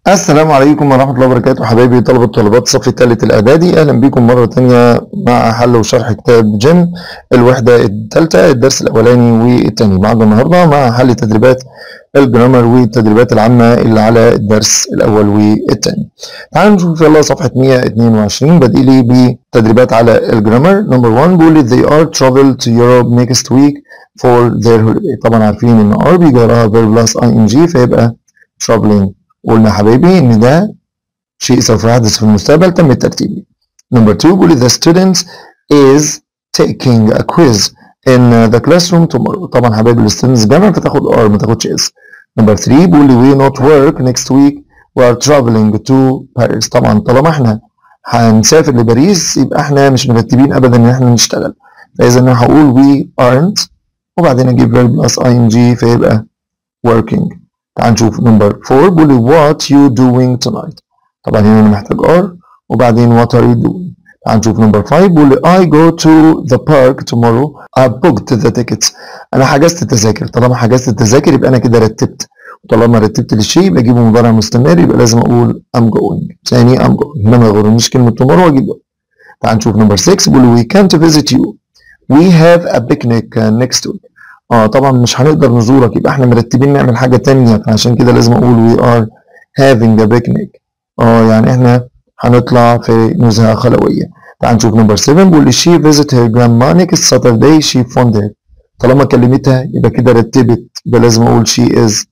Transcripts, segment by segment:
السلام عليكم ورحمة الله وبركاته حبايبي طلبة وطالبات الصف الثالث الإعدادي أهلا بكم مرة تانية مع حل وشرح كتاب جيم الوحدة الثالثة الدرس الأولاني والثاني معنا النهاردة مع حل تدريبات الجرامر والتدريبات العامة اللي على الدرس الأول والثاني تعالوا نشوف يلا صفحة 122 بادئ لي بتدريبات على الجرامر نمبر 1 بيقول they are travel to Europe next week for their holiday طبعا عارفين إن are بيجي وراها verb plus ing فيبقى traveling قلنا حبايبي ان ده شيء سوف يحدث في المستقبل تم الترتيب نمبر 2 بيقول the student is taking a quiz in the classroom tomorrow طبعا حبايبي الستودنتس جمع فتاخد are ما تاخدش is نمبر 3 بيقول we not work next week we are traveling to Paris طبعا طالما احنا هنسافر لباريس يبقى احنا مش مرتبين ابدا ان احنا نشتغل فاذا انا هقول we aren't وبعدين اجيب verb plus ing فيبقى working تعال نشوف نمبر 4 بيقول لي what you doing tonight طبعا هنا انا محتاج are وبعدين what are you doing تعال نشوف نمبر 5 بيقول لي I go to the park tomorrow I booked the tickets انا حجزت التذاكر طالما حجزت التذاكر يبقى انا كده رتبت وطالما رتبت للشيء يبقى اجيبه مضارع مستمر يبقى لازم اقول I'm going ثاني I'm going انما يغرنيش كلمه tomorrow واجيب going تعال نشوف نمبر 6 بيقول لي we can't visit you we have a picnic next week اه طبعا مش هنقدر نزورك يبقى احنا مرتبين نعمل حاجة تانية فعشان كده لازم اقول we are having a picnic اه يعني احنا هنطلع في نزهة خلوية تعال نشوف نمبر 7 بيقول لي she visit her grandma next Saturday she found her طالما كلمتها يبقى كده رتبت يبقى لازم اقول she is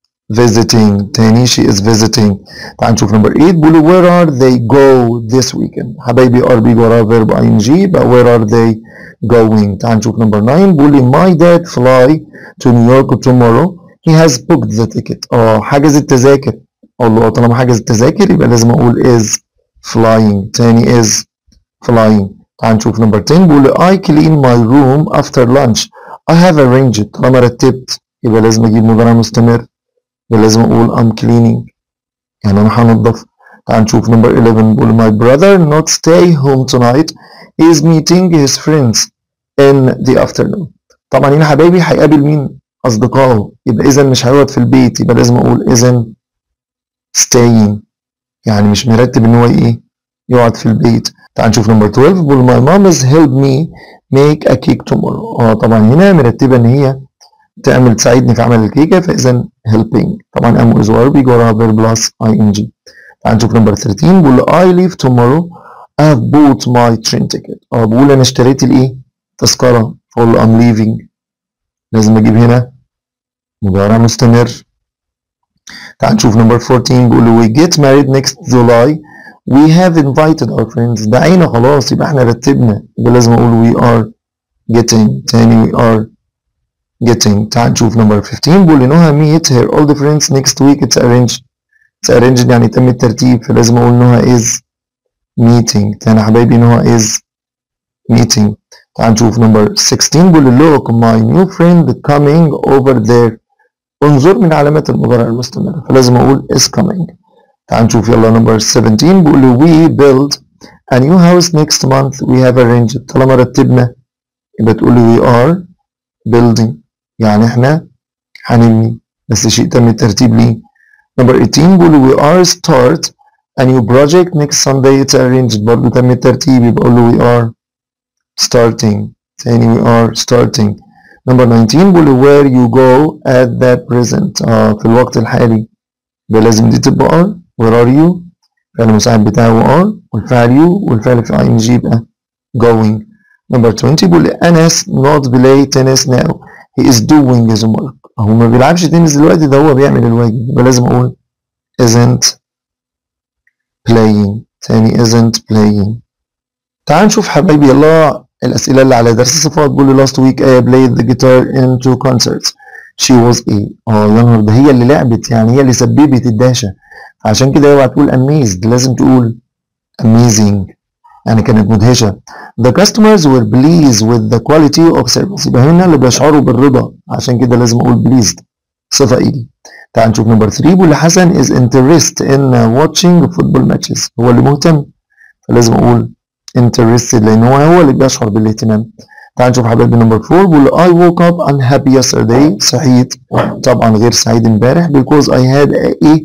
visiting تاني she is visiting تعال نشوف نمبر 8 بيقول لي where are they go this weekend حبايبي are بيجي وراها verb ing يبقى where are they going تعال نشوف نمبر 9 بيقول لي my dad fly to New York tomorrow he has booked the ticket اه حجز التذاكر اقول له طالما حجز التذاكر يبقى لازم اقول is flying تاني is flying تعال نشوف نمبر 10 بيقول لي I clean my room after lunch I have arranged طالما رتبت يبقى لازم اجيب مضارع مستمر يبقى لازم اقول I'm cleaning يعني انا هنضف تعال نشوف نمبر 11 بيقول my brother not stay home tonight he is meeting his friends in the afternoon طبعا هنا حبايبي هيقابل مين اصدقائه يبقى اذا مش هيقعد في البيت يبقى لازم اقول اذا staying يعني مش مرتب ان هو ايه يقعد في البيت تعال نشوف نمبر 12 بيقول my mom is help me make a cake tomorrow اه طبعا هنا مرتبه ان هي تعمل تساعدني في عمل الكيكه فاذا helping طبعا am is verb بيجي وراها verb plus ing تعال نشوف نمبر 13 بيقول I leave tomorrow I have bought my train ticket اه بقول انا اشتريت الايه تذكرة فاقول له I'm leaving لازم اجيب هنا مضارع مستمر تعال نشوف نمبر 14 بيقول له we get married next July we have invited our friends دعينا خلاص يبقى احنا رتبنا يبقى لازم اقول we are getting تاني we are getting تعال نشوف نمبر 15 بيقول لي نهى meet her old friends next week it's arranged it's arranged يعني تم الترتيب فلازم اقول نهى is meeting تاني يا حبايبي نهى is meeting تعال نشوف نمبر 16 بيقول لي look my new friend coming over there انظر من علامات المضارع المستمر فلازم اقول is coming تعال نشوف يلا نمبر 17 بيقول لي we build a new house next month we have arranged طالما رتبنا يبقى تقول لي we are building يعني احنا هنبني بس شيء تم الترتيب ليه نمبر 18 بيقول لي we are start a new project next Sunday it's arranged برضه تم الترتيب يبقى اقول له we are starting ثاني we are starting number 19 بيقول لي where you go at that present آه في الوقت الحالي يبقى لازم دي تبقى are where are you الفعل المساعد بتاعه are والفعل you والفعل في ing يبقى going number 20 بيقول لي أنس not play tennis now he is doing his homework هو ما بيلعبش تنس دلوقتي ده هو بيعمل الواجب يبقى لازم أقول isn't playing ثاني isn't playing تعال نشوف حبايبي يلا الأسئلة اللي على درس الصفات بيقول لي last week I played the guitar in two concerts she was a اه يا نهار ده هي اللي لعبت يعني هي اللي سببت الدهشة عشان كده اوعى تقول amazed لازم تقول amazing يعني كانت مدهشة the customers were pleased with the quality of service يبقى هنا اللي بيشعروا بالرضا عشان كده لازم اقول pleased صفة ايدي تعال نشوف نمبر 3 بيقول لي حسن is interested in watching football matches هو اللي مهتم فلازم اقول interested لان هو هو اللي بيشعر بالاهتمام تعال نشوف حبايبي نمبر 4 بيقول I woke up unhappy yesterday صحيت طبعا غير سعيد امبارح because I had a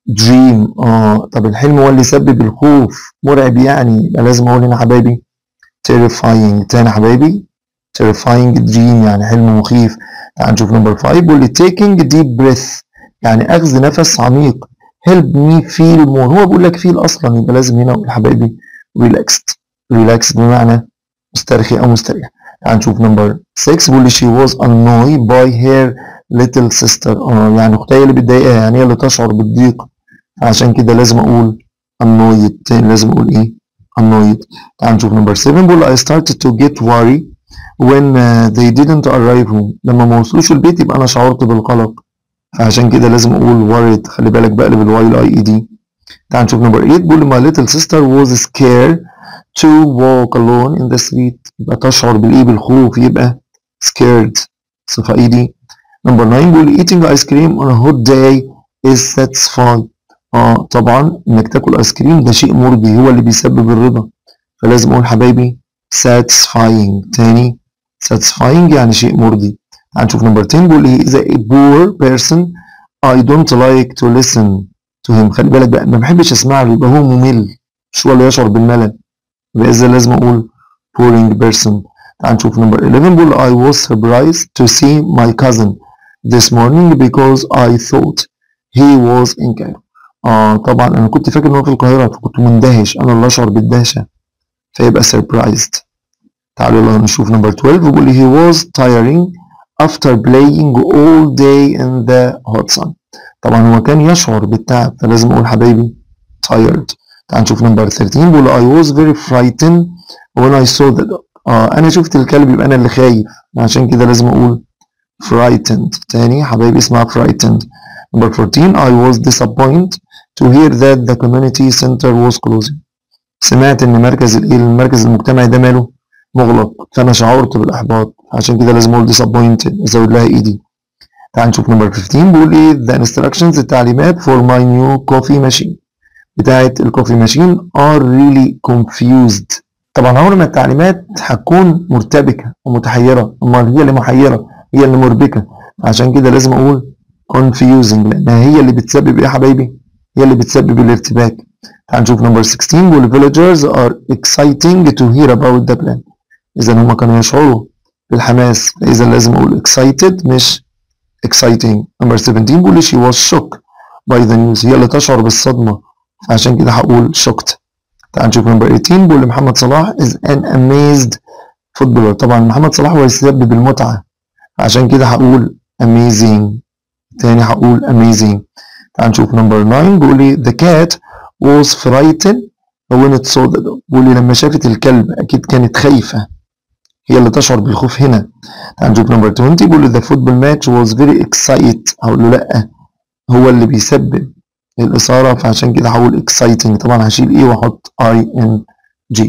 dream اه طب الحلم هو اللي يسبب الخوف مرعب يعني يبقى لازم اقول هنا حبايبي terrifying تاني حبايبي terrifying dream يعني حلم مخيف تعال نشوف نمبر 5 بيقول لي taking deep breath يعني اخذ نفس عميق help me feel more هو بيقول لك feel اصلا يبقى لازم هنا اقول حبايبي relaxed relaxed بمعنى مسترخي او مستريح تعال نشوف نمبر 6 بيقول لي she was annoyed by her little sister اه يعني اختها اللي بتضايقها يعني هي اللي تشعر بالضيق عشان كده لازم اقول annoyed تاني لازم اقول ايه annoyed تعال نشوف نمبر 7 بيقول I started to get worried when uh, they didn't arrive home لما ما وصلوش البيت يبقى انا شعرت بالقلق فعشان كده لازم اقول worried خلي بالك بقلب الواي الاي اي دي تعال نشوف نمبر 8 بيقول my little sister was scared to walk alone in the street يبقى تشعر بالايه بالخوف يبقى scared صفة اي دي نمبر 9 بيقول eating ice cream on a hot day is satisfying اه طبعا انك تاكل ايس كريم ده شيء مرضي هو اللي بيسبب الرضا فلازم اقول حبايبي satisfying تاني satisfying يعني شيء مرضي هنشوف نمبر 10 بيقول ايه اذا a poor person I don't like to listen to him خلي بالك بقى ما بحبش اسمع له يبقى هو ممل مش هو اللي يشعر بالملل يبقى اذا لازم اقول boring person تعال نشوف نمبر 11 بيقول I was surprised to see my cousin this morning because I thought he was in Cairo اه طبعا انا كنت فاكر ان هو في القاهره فكنت مندهش انا اللي اشعر بالدهشه فيبقى surprised تعالوا يلا نشوف نمبر 12 بيقول لي he was tiring after playing all day in the hot sun طبعا هو كان يشعر بالتعب فلازم اقول حبايبي tired تعال نشوف نمبر 13 بيقول I was very frightened when I saw the dog اه انا شفت الكلب يبقى انا اللي خايف عشان كده لازم اقول frightened تاني حبايبي اسمها frightened number 14 I was disappointed to hear that the community center was closing سمعت ان مركز الايه المركز المجتمعي ده ماله مغلق فانا شعرت بالاحباط عشان كده لازم اقول disappointed ازود لها ايدي تعال نشوف نمبر 15 بيقول ايه the instructions التعليمات for my new coffee machine بتاعت الكوفي ماشين are really confused طبعا عمر ما التعليمات هتكون مرتبكه ومتحيره امال هي اللي محيره هي اللي مربكه عشان كده لازم اقول confusing لانها هي اللي بتسبب ايه يا حبايبي هي اللي بتسبب الارتباك تعال نشوف نمبر 16 بيقول villagers are exciting to hear about the plan اذا هم كانوا يشعروا بالحماس فاذا لازم اقول excited مش exciting نمبر 17 بيقول she was shocked by the news هي اللي تشعر بالصدمه فعشان كده هقول shocked تعال نشوف نمبر 18 بيقول محمد صلاح is an amazed footballer طبعا محمد صلاح هو يسبب المتعه عشان كده هقول amazing تاني هقول amazing تعال نشوف نمبر 9 بيقول لي the cat was frightened when it saw the dog بيقول لي لما شافت الكلب اكيد كانت خايفه هي اللي تشعر بالخوف هنا تعال نشوف نمبر 20 بيقول لي the football match was very excited هقول له لا هو اللي بيسبب الإثارة فعشان كده هقول exciting طبعا هشيل ايه واحط I N G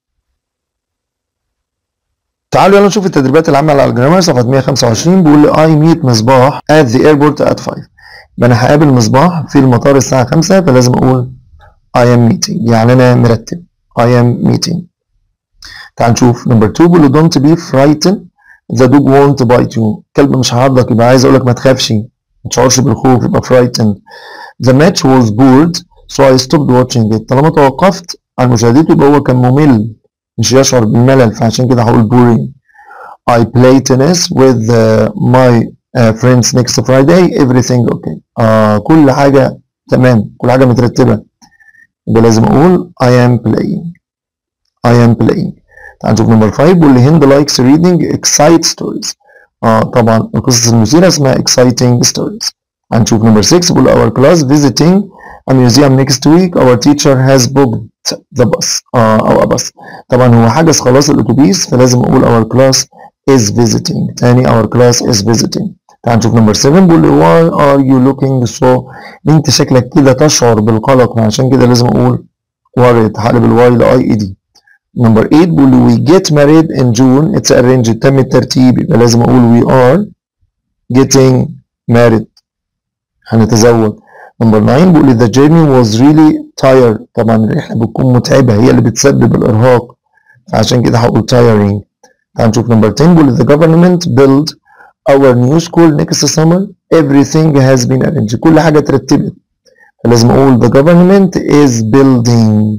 تعالوا يلا نشوف التدريبات العامة على الجرامر صفحة 125 بيقول لي I meet مصباح at the airport at 5 يبقى أنا هقابل مصباح في المطار الساعة 5 فلازم أقول I am meeting يعني أنا مرتب I am meeting تعال نشوف نمبر 2 بيقول له don't be frightened the dog won't bite you كلب مش هيعضك يبقى عايز أقول لك ما تخافش ما تشعرش بالخوف يبقى frightened The match was bored so I stopped watching it طالما توقفت عن مشاهدته يبقى هو كان ممل مش يشعر بالملل فعشان كده هقول boring I play tennis with uh, my uh, friends next Friday everything okay uh, كل حاجة تمام كل حاجة مترتبة يبقى لازم أقول I am playing I am playing تعال نشوف نمبر 5 بيقول لي هند likes reading excite stories اه طبعا القصص المثيرة اسمها exciting stories هنشوف نمبر 6 بيقول our class visiting a museum next week our teacher has booked the bus اه او a bus طبعا هو حجز خلاص الاتوبيس فلازم اقول our class is visiting تاني our class is visiting تعال نشوف نمبر 7 بيقول لي why are you looking so انت شكلك كده تشعر بالقلق عشان كده لازم اقول worried هقلب الواي لاي اي دي نمبر 8 بيقول لي we get married in June it's arranged تم الترتيب يبقى لازم اقول we are getting married هنتزوج نمبر 9 بيقول لي the journey was really tired طبعا الرحلة بتكون متعبة هي اللي بتسبب الإرهاق فعشان كده هقول tiring تعال نشوف نمبر 10 بيقول لي the government built our new school next summer everything has been arranged كل حاجة اترتبت فلازم اقول the government is building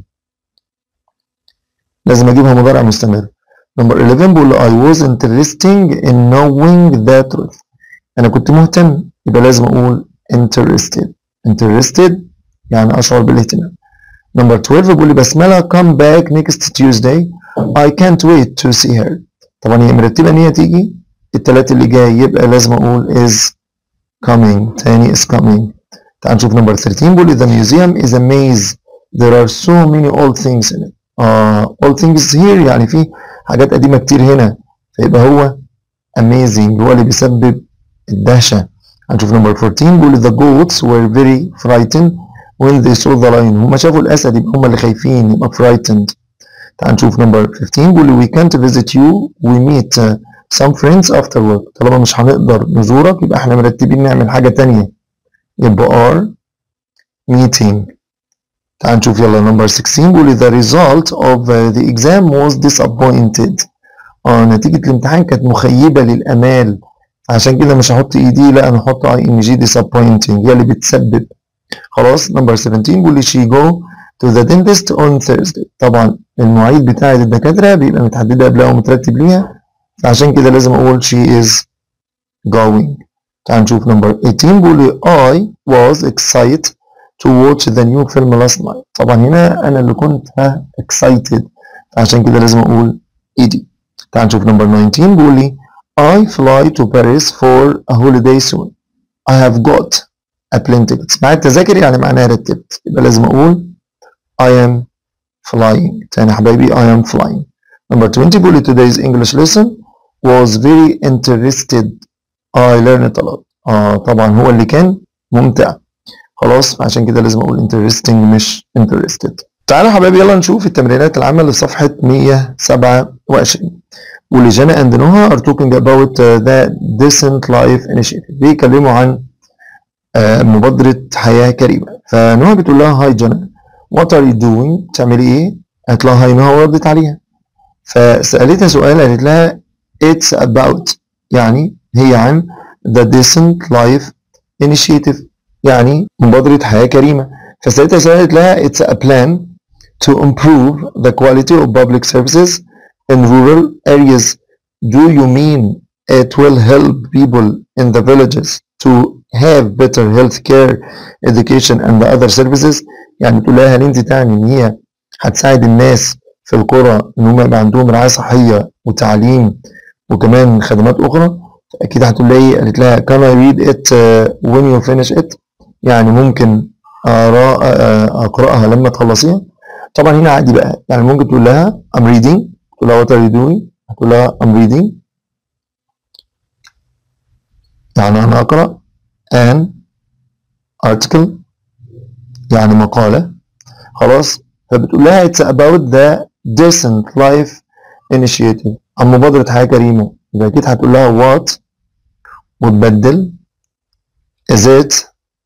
لازم اجيبها مضارع مستمر نمبر 11 بقول I was interesting in knowing the truth انا كنت مهتم يبقى لازم اقول interested interested يعني اشعر بالاهتمام نمبر 12 بيقول لي بسملة come back next Tuesday I can't wait to see her طبعا هي مرتبة ان هي تيجي التلات اللي جاي يبقى لازم اقول is coming تاني is coming تعال نشوف نمبر 13 بيقول لي the museum is a maze there are so many old things in it آه all things here يعني في حاجات قديمة كتير هنا فيبقى هو amazing هو اللي بيسبب الدهشة هنشوف نمبر 14 بيقول the goats were very frightened when they saw the lion هما شافوا الأسد يبقى هما اللي خايفين يبقى frightened تعال نشوف نمبر 15 بيقول we can't visit you we meet uh, some friends after work طالما مش هنقدر نزورك يبقى احنا مرتبين نعمل حاجة تانية يبقى are meeting تعال نشوف يلا نمبر 16 بيقول the result of uh, the exam was disappointed اه نتيجة الامتحان كانت مخيبة للآمال عشان كده مش هحط اي دي لا انا هحط اي ام جي disappointing هي اللي بتسبب خلاص نمبر 17 بيقول لي she go to the dentist on Thursday طبعا المواعيد بتاعة الدكاترة بيبقى متحددة قبلها ومترتب ليها فعشان كده لازم اقول she is going تعال نشوف نمبر 18 بيقول لي I was excited to watch the new film last night طبعا هنا انا اللي كنت ها excited عشان كده لازم اقول ED تعال نشوف نمبر 19 بيقول لي I fly to Paris for a holiday soon I have got a plane ticket معايا التذاكر يعني معناها رتبت يبقى لازم اقول I am flying تاني يا حبايبي I am flying number 20 بيقول لي today's English lesson was very interested I learned a lot آه طبعا هو اللي كان ممتع خلاص عشان كده لازم اقول interesting مش interested تعالوا يا حبايبي يلا نشوف التمرينات العامة لصفحة 127 واللي جانا اند نوها are talking about uh, the decent life initiative بيتكلموا عن uh, مبادرة حياة كريمة فنوها بتقول لها هاي جانا what are you doing بتعملي ايه؟ قالت لها هاي نوها وردت عليها فسألتها سؤال قالت لها it's about يعني هي عن the decent life initiative يعني مبادرة حياة كريمة فسألتها سؤال قالت لها it's a plan to improve the quality of public services in rural areas do you mean it will help people in the villages to have better health care education and the other services يعني تقول لها هل انت تعني ان هي هتساعد الناس في القرى ان هم يبقى عندهم رعايه صحيه وتعليم وكمان خدمات اخرى اكيد هتقول لها ايه قالت لها can I read it uh, when you finish it يعني ممكن أرى اقراها لما تخلصيها طبعا هنا عادي بقى يعني ممكن تقول لها I'm reading تقول لها what are you doing هتقول لها I'm reading يعني أنا أقرأ an article يعني مقالة خلاص فبتقول لها it's about the decent life initiative عن مبادرة حياة كريمة يبقى أكيد هتقول لها what وتبدل is it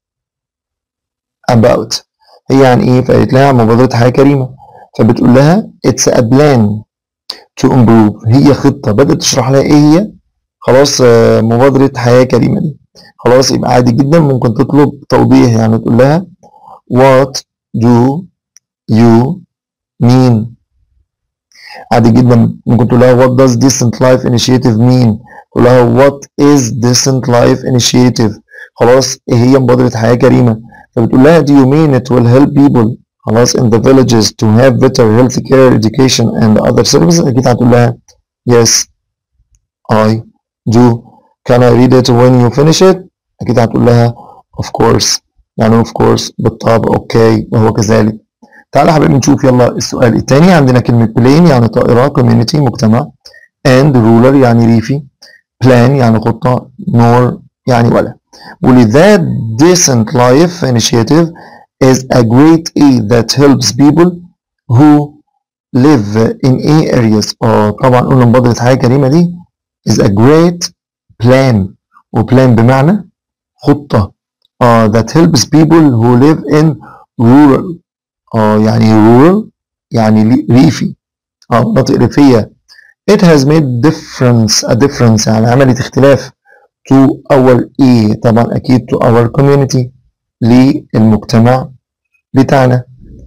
about هي يعني إيه فقالت لها مبادرة حياة كريمة فبتقول لها it's a plan to improve هي خطة بدأت تشرح لها إيه هي خلاص مبادرة حياة كريمة دي خلاص يبقى عادي جدا ممكن تطلب توضيح يعني تقول لها what do you mean عادي جدا ممكن تقول لها what does decent life initiative mean تقول لها what is decent life initiative خلاص ايه هي مبادرة حياة كريمة فبتقول لها do you mean it will help people خلاص in the villages to have better health care education and other services اكيد هتقول لها yes I do can I read it when you finish it اكيد هتقول لها of course يعني of course بالطبع اوكي وهو كذلك تعالى يا حبايبي نشوف يلا السؤال الثاني عندنا كلمة plane يعني طائرة community مجتمع and ruler يعني ريفي plan يعني خطة nor يعني ولا واللي that decent life initiative is a great aid that helps people who live in A areas اه طبعا قلنا مبادرة حياة كريمة دي is a great plan وبلان بمعنى خطة uh, that helps people who live in rural uh, يعني rural يعني ريفي uh, مناطق ريفية it has made difference a difference يعني عملت اختلاف to our E طبعا أكيد to our community للمجتمع بتاعنا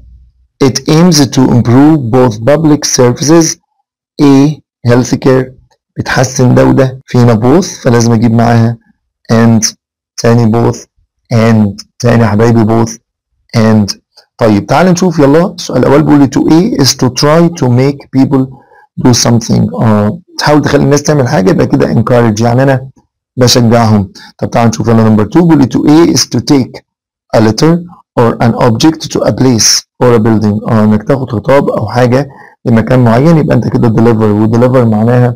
It aims to improve both public services A healthcare بتحسن ده وده فينا both فلازم اجيب معاها and تاني both and تاني يا حبايبي both and طيب تعال نشوف يلا السؤال الاول بيقول لي to A is to try to make people do something اه تحاول تخلي الناس تعمل حاجه يبقى كده encourage يعني انا بشجعهم طب تعال نشوف يلا نمبر 2 بيقول لي to A is to take a letter or an object to a place or a building اه انك تاخد خطاب او حاجه لمكان معين يبقى انت كده deliver ودeliver معناها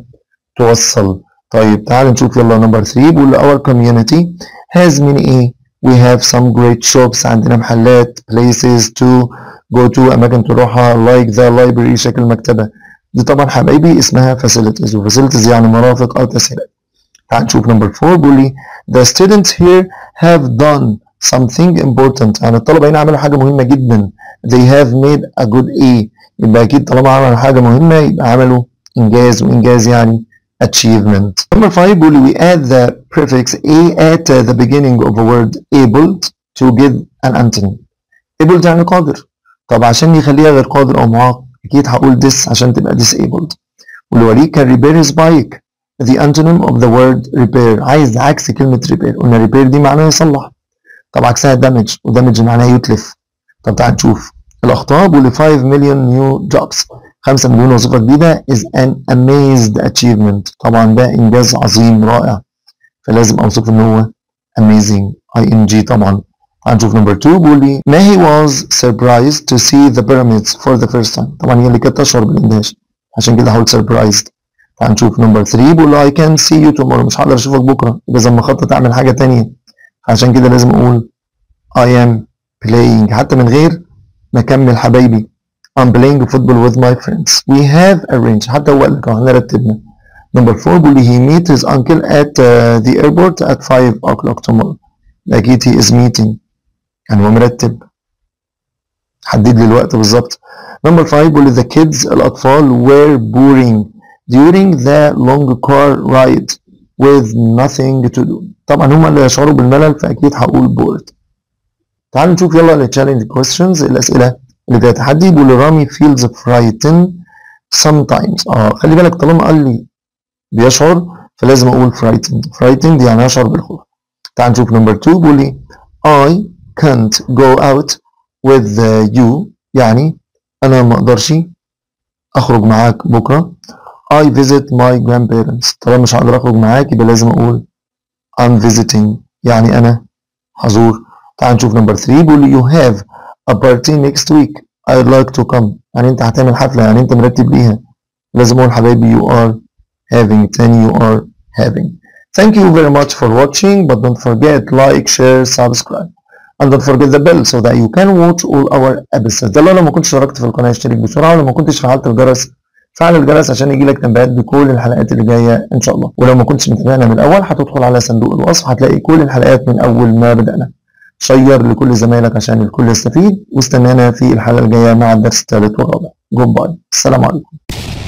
توصل طيب تعال نشوف يلا نمبر 3 بيقول لي our community has many ايه we have some great shops عندنا محلات places to go to اماكن تروحها like the library شكل مكتبه دي طبعا حبايبي اسمها facilities و facilities يعني مرافق او تسهيلات تعال نشوف نمبر 4 بيقول لي the students here have done something important يعني الطلبه هنا عملوا حاجه مهمه جدا they have made a good A يبقى اكيد طالما عملوا حاجه مهمه يبقى عملوا انجاز وانجاز يعني achievement. Number 5 بيقول لي we add the prefix a at the beginning of a word able to give an antonym. able يعني قادر. طب عشان يخليها غير قادر او معاق اكيد هقول this عشان تبقى disabled. والوليد كان repair his bike. The antonym of the word repair عايز عكس كلمة repair قلنا repair دي معناها يصلح. طب عكسها damage ودamage معناها يتلف. طب تعال نشوف الأخطاء بيقول لي 5 million new jobs 5 مليون وظيفة جديدة is an amazed achievement طبعا ده إنجاز عظيم رائع فلازم أوصفه إن هو amazing ing طبعا هنشوف نمبر 2 بيقول لي ماهي was surprised to see the pyramids for the first time طبعا هي اللي كانت تشعر بالاندهاش عشان كده هقول surprised هنشوف نمبر 3 بيقول لي I can see you tomorrow مش هقدر أشوفك بكرة يبقى لازم أخطط أعمل حاجة تانية عشان كده لازم أقول I am playing حتى من غير ما أكمل حبايبي I'm playing football with my friends. We have arranged حتى هو قال لك احنا رتبنا. Number four بيقول لي he meet his uncle at uh, the airport at 5 o'clock tomorrow. أكيد he is meeting. يعني هو مرتب. حدد لي الوقت بالظبط. Number five بيقول لي the kids الأطفال were boring during the long car ride with nothing to do. طبعا هم اللي يشعروا بالملل فأكيد هقول bored. تعالوا نشوف يلا ال challenge questions الأسئلة اللي فيها تحدي بيقول لي رامي feels frightened sometimes اه خلي بالك طالما قال لي بيشعر فلازم اقول frightened frightened يعني يشعر بالخوف تعال نشوف نمبر 2 بيقول لي I can't go out with you يعني انا ما اقدرش اخرج معاك بكره I visit my grandparents طالما مش هقدر اخرج معاك يبقى لازم اقول I'm visiting يعني انا هزور تعال نشوف نمبر 3 بيقول لي you have a party next week I'd like to come يعني انت هتعمل حفلة يعني انت مرتب ليها لازم اقول حبايبي you are having تاني you are having thank you very much for watching but don't forget like share subscribe and don't forget the bell so that you can watch all our episodes ده لو ما كنتش اشتركت في القناة اشترك بسرعة ولو ما كنتش فعلت الجرس فعل الجرس عشان يجيلك تنبيهات بكل الحلقات اللي جاية ان شاء الله ولو ما كنتش متابعنا من الاول هتدخل على صندوق الوصف هتلاقي كل الحلقات من اول ما بدأنا شير لكل زمايلك عشان الكل يستفيد واستنانا في الحلقة الجاية مع الدرس الثالث والرابع جود باي السلام عليكم